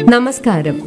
നമസ്കാരം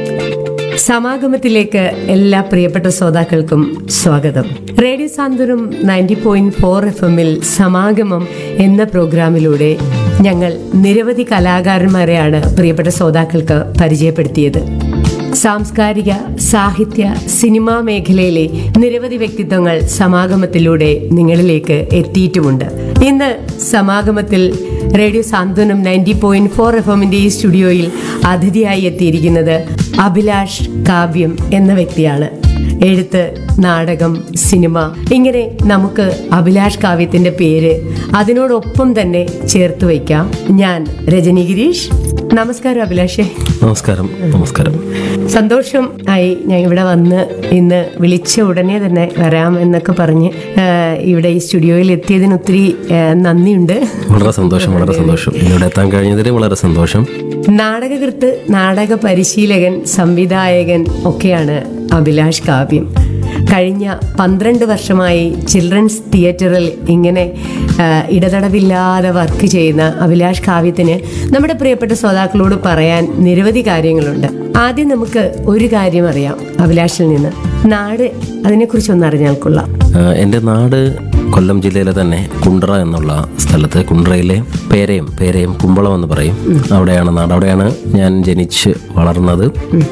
സമാഗമത്തിലേക്ക് എല്ലാ പ്രിയപ്പെട്ട ശ്രോതാക്കൾക്കും സ്വാഗതം radio Santhwanam ninety point four F എമ്മിൽ സമാഗമം എന്ന പ്രോഗ്രാമിലൂടെ ഞങ്ങൾ നിരവധി കലാകാരന്മാരെയാണ് പ്രിയപ്പെട്ട ശ്രോതാക്കൾക്ക് പരിചയപ്പെടുത്തിയത് സാംസ്കാരിക സാഹിത്യ സിനിമാ മേഖലയിലെ നിരവധി വ്യക്തിത്വങ്ങൾ സമാഗമത്തിലൂടെ നിങ്ങളിലേക്ക് എത്തിയിട്ടുമുണ്ട് ഇന്ന് സമാഗമത്തിൽ radio Santhwanam ninety point four F എമ്മിന്റെ ഈ സ്റ്റുഡിയോയിൽ അതിഥിയായി എത്തിയിരിക്കുന്നത് അഭിലാഷ് കാവ്യം എന്ന വ്യക്തിയാണ് എഴുത്ത് നാടകം സിനിമ ഇങ്ങനെ നമുക്ക് അഭിലാഷ് കാവ്യത്തിന്റെ പേര് അതിനോടൊപ്പം തന്നെ ചേർത്ത് വയ്ക്കാം ഞാൻ രജനി ഗിരീഷ് നമസ്കാരം അഭിലാഷേ നമസ്കാരം നമസ്കാരം സന്തോഷം ആയി ഞാൻ ഇവിടെ വന്ന് ഇന്ന് വിളിച്ച ഉടനെ തന്നെ വരാം എന്നൊക്കെ പറഞ്ഞ് ആ, ഇവിടെ ഈ സ്റ്റുഡിയോയിൽ എത്തിയതിന് ഒത്തിരി ആ, നന്ദിയുണ്ട് വളരെ സന്തോഷം വളരെ സന്തോഷം ഇവിടെ എത്താൻ കഴിഞ്ഞതിൽ വളരെ സന്തോഷം നാടകകൃത്ത് നാടക പരിശീലകൻ സംവിധായകൻ ഒക്കെയാണ് അഭിലാഷ് കാവ്യം കഴിഞ്ഞ പന്ത്രണ്ട് വർഷമായി ചിൽഡ്രൻസ് തിയേറ്ററിൽ ഇങ്ങനെ ആ, ഇടതടവില്ലാതെ വർക്ക് ചെയ്യുന്ന അഭിലാഷ് കാവ്യത്തിന് നമ്മുടെ പ്രിയപ്പെട്ട ശ്രോതാക്കളോട് പറയാൻ നിരവധി കാര്യങ്ങളുണ്ട് ആദ്യം നമുക്ക് ഒരു കാര്യം അറിയാം അഭിലാഷിൽ നിന്ന് നാട് അതിനെക്കുറിച്ചൊന്ന് അറിഞ്ഞാൽ കൊള്ളാം ആഹ് എൻ്റെ നാട് കൊല്ലം ജില്ലയിലെ തന്നെ കുണ്ട്ര എന്നുള്ള സ്ഥലത്ത് കുണ്ട്രയിലെ പേരയം പേരയം കുമ്പളം എന്ന് പറയും അവിടെയാണ് നാട് അവിടെയാണ് ഞാൻ ജനിച്ച് വളർന്നത്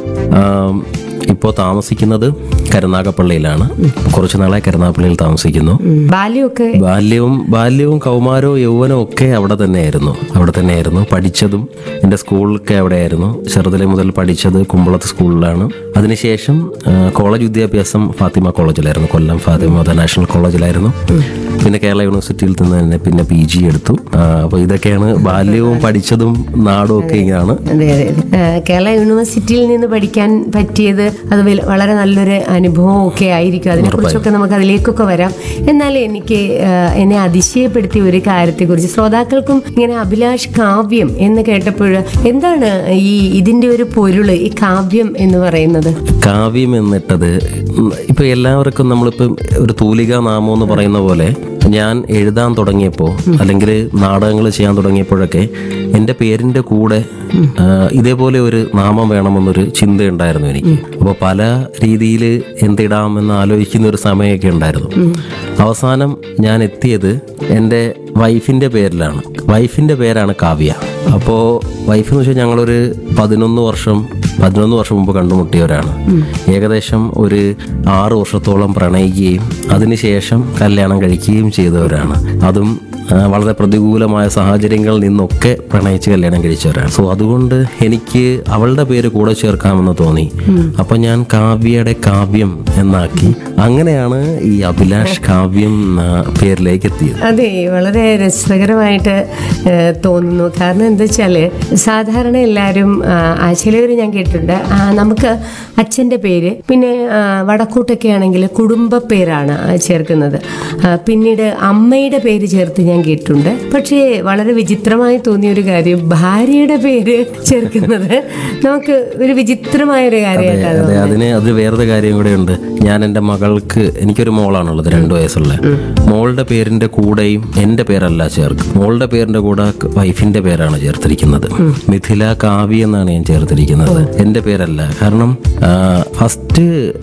ആം, ഇപ്പോൾ താമസിക്കുന്നത് കരുനാഗപ്പള്ളിയിലാണ് കുറച്ച് നാളായി കരുനാഗപ്പള്ളിയിൽ താമസിക്കുന്നു ബാല്യമൊക്കെ ബാല്യവും ബാല്യവും കൗമാരവും യൗവനവും ഒക്കെ അവിടെ തന്നെയായിരുന്നു അവിടെ തന്നെയായിരുന്നു പഠിച്ചതും എൻ്റെ സ്കൂളൊക്കെ അവിടെയായിരുന്നു ചെറുതിലെ മുതൽ പഠിച്ചത് കുമ്പളത്ത് സ്കൂളിലാണ് അതിനുശേഷം ആ, കോളേജ് വിദ്യാഭ്യാസം ഫാത്തിമ കോളേജിലായിരുന്നു കൊല്ലം ഫാത്തിമ നാഷണൽ കോളേജിലായിരുന്നു പിന്നെ കേരള യൂണിവേഴ്സിറ്റിയിൽ നിന്ന് തന്നെ പിന്നെ പി ജി എടുത്തു അപ്പോൾ ഇതൊക്കെയാണ് ബാല്യവും പഠിച്ചതും നാടും ഒക്കെ ഇങ്ങനെയാണ് അതെ അതെ അതെ. ആ, കേരള യൂണിവേഴ്സിറ്റിയിൽ നിന്ന് പഠിക്കാൻ പറ്റിയത് അത് വല- വളരെ നല്ലൊരു അനുഭവം ഒക്കെ ആയിരിക്കും അതിനെക്കുറിച്ചൊക്കെ നമുക്ക് അതിലേക്കൊക്കെ വരാം എന്നാൽ എനിക്ക് ആ, എന്നെ അതിശയപ്പെടുത്തിയ ഒരു കാര്യത്തെക്കുറിച്ച് ശ്രോതാക്കൾക്കും ഇങ്ങനെ അഭിലാഷ് കാവ്യം എന്ന് കേട്ടപ്പോൾ എന്താണ് ഈ ഇതിന്റെ ഒരു പൊരുള് ഈ കാവ്യം എന്ന് പറയുന്നത് കാവ്യം എന്നിട്ടത് ഇപ്പൊ എല്ലാവർക്കും നമ്മളിപ്പം ഒരു തൂലിക നാമം എന്ന് പറയുന്ന പോലെ ഞാൻ എഴുതാൻ തുടങ്ങിയപ്പോൾ അല്ലെങ്കിൽ നാടകങ്ങൾ ചെയ്യാൻ തുടങ്ങിയപ്പോഴൊക്കെ എൻ്റെ പേരിൻ്റെ കൂടെ ആ, ഇതേപോലെ ഒരു നാമം വേണമെന്നൊരു ചിന്തയുണ്ടായിരുന്നു എനിക്ക് അപ്പോൾ പല രീതിയിൽ എന്തിടാമെന്ന് ആലോചിക്കുന്ന ഒരു സമയമൊക്കെ ഉണ്ടായിരുന്നു അവസാനം ഞാൻ എത്തിയത് എൻ്റെ വൈഫിൻ്റെ പേരിലാണ് വൈഫിൻ്റെ പേരാണ് കാവ്യ അപ്പോൾ വൈഫ് എന്ന് വെച്ചാൽ ഞങ്ങളൊരു പതിനൊന്ന് വർഷം പതിനൊന്ന് വർഷം മുമ്പ് കണ്ടുമുട്ടിയവരാണ് ഏകദേശം ഒരു ആറ് വർഷത്തോളം പ്രണയിക്കുകയും അതിനുശേഷം കല്യാണം കഴിക്കുകയും ചെയ്തവരാണ് അതും ആ, വളരെ പ്രതികൂലമായ സാഹചര്യങ്ങളിൽ നിന്നൊക്കെ പ്രണയിച്ച് കല്യാണം കഴിച്ചവരാണ് സോ അതുകൊണ്ട് എനിക്ക് അവളുടെ പേര് കൂടെ ചേർക്കാമെന്ന് തോന്നി അപ്പൊ ഞാൻ കാവ്യയുടെ കാവ്യം എന്നാക്കി അങ്ങനെയാണ് ഈ അഭിലാഷ് കാവ്യം എന്ന പേരിലേക്ക് എത്തിയത് അതെ വളരെ രസകരമായിട്ട് ഏഹ്, തോന്നുന്നു കാരണം എന്താ വെച്ചാല് സാധാരണ എല്ലാവരും ചിലവർ ഞാൻ കേട്ടിട്ടുണ്ട് ആ, നമുക്ക് അച്ഛൻ്റെ പേര് പിന്നെ ആ, വടക്കൂട്ടൊക്കെ ആണെങ്കിൽ കുടുംബ പേരാണ് ആ, ചേർക്കുന്നത് ആ, പിന്നീട് അമ്മയുടെ പേര് ചേർത്ത് ഞാൻ കേട്ടിട്ടുണ്ട് പക്ഷേ വളരെ വിചിത്രമായി തോന്നിയ ഒരു കാര്യം ഭാര്യയുടെ പേര് ചേർക്കുന്നത് നമുക്ക് ഒരു വിചിത്രമായ ഒരു കാര്യമായിട്ടാണ് അതെ അതിന് അത് വേറൊരു കാര്യം കൂടെ ഉണ്ട് ഞാൻ എൻ്റെ മകൾക്ക് എനിക്കൊരു മോളാണുള്ളത് രണ്ടു വയസ്സുള്ള മോളുടെ പേരിന്റെ കൂടെയും എൻ്റെ പേരല്ല ചേർക്കും മോളുടെ പേരിന്റെ കൂടെ വൈഫിന്റെ പേരാണ് ചേർത്തിരിക്കുന്നത് മിഥില കാവ്യ എന്നാണ് ഞാൻ ചേർത്തിരിക്കുന്നത് എൻ്റെ പേരല്ല കാരണം ഫസ്റ്റ്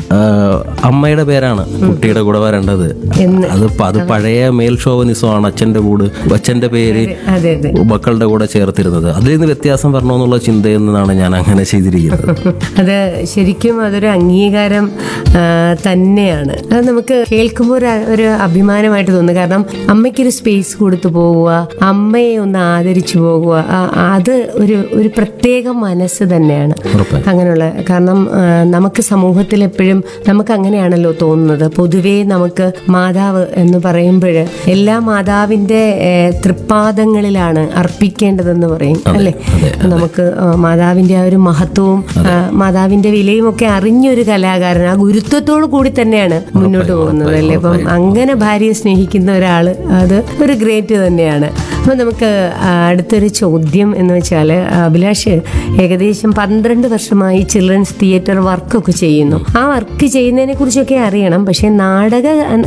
അമ്മയുടെ പേരാണ് കുട്ടിയുടെ കൂടെ വരേണ്ടത് എന്ന് അത് പ- അത് പഴയ മേൽ ഷോവനിസമാണ് അച്ഛന്റെ കൂടെ അച്ഛന്റെ പേര് അതെ അതെ മക്കളുടെ കൂടെ ചേർത്തിരുന്നത് അതിൽ നിന്ന് വ്യത്യാസം വരണമെന്നുള്ള ചിന്തയിൽ നിന്നാണ് ഞാൻ അങ്ങനെ ചെയ്തിരിക്കുന്നത് അത് ശരിക്കും അതൊരു അംഗീകാരം ആ, തന്നെയാണ് അത് നമുക്ക് കേൾക്കുമ്പോൾ ഒരു ഒരു അഭിമാനമായിട്ട് തോന്നുന്നു കാരണം അമ്മയ്ക്കൊരു സ്പേസ് കൊടുത്തു പോവുക അമ്മയെ ഒന്ന് ആദരിച്ചു പോകുക ആ- അത് ഒരു ഒരു പ്രത്യേക മനസ്സ് തന്നെയാണ് ഉറപ്പായും. അങ്ങനെയുള്ള കാരണം ആ, നമുക്ക് സമൂഹത്തിൽ എപ്പോഴും നമുക്ക് അങ്ങനെയാണല്ലോ തോന്നുന്നത് പൊതുവേ നമുക്ക് മാതാവ് എന്ന് പറയുമ്പോൾ എല്ലാ മാതാവിന്റെ ഏ, തൃപ്പാദങ്ങളിലാണ് അർപ്പിക്കേണ്ടതെന്ന് പറയും അല്ലേ നമുക്ക് ആ, മാതാവിന്റെ ആ ഒരു മഹത്വവും ആ, മാതാവിന്റെ വിലയും ഒക്കെ അറിഞ്ഞൊരു കലാകാരൻ ആ ഗുരുത്വത്തോടു കൂടി തന്നെയാണ് മുന്നോട്ട് പോകുന്നത് അല്ലേ അപ്പം അങ്ങനെ ഭാര്യയെ സ്നേഹിക്കുന്ന ഒരാള് അത് ഒരു ഗ്രേറ്റ് തന്നെയാണ് അപ്പൊ നമുക്ക് ആ, അടുത്തൊരു ചോദ്യം എന്ന് വെച്ചാൽ അഭിലാഷ് ഏകദേശം പന്ത്രണ്ട് വർഷമായി ചിൽഡ്രൻസ് തിയേറ്റർ വർക്കൊക്കെ ചെയ്യുന്നു ആ വർക്ക് ചെയ്യുന്നതിനെ കുറിച്ചൊക്കെ അറിയണം പക്ഷെ നാടക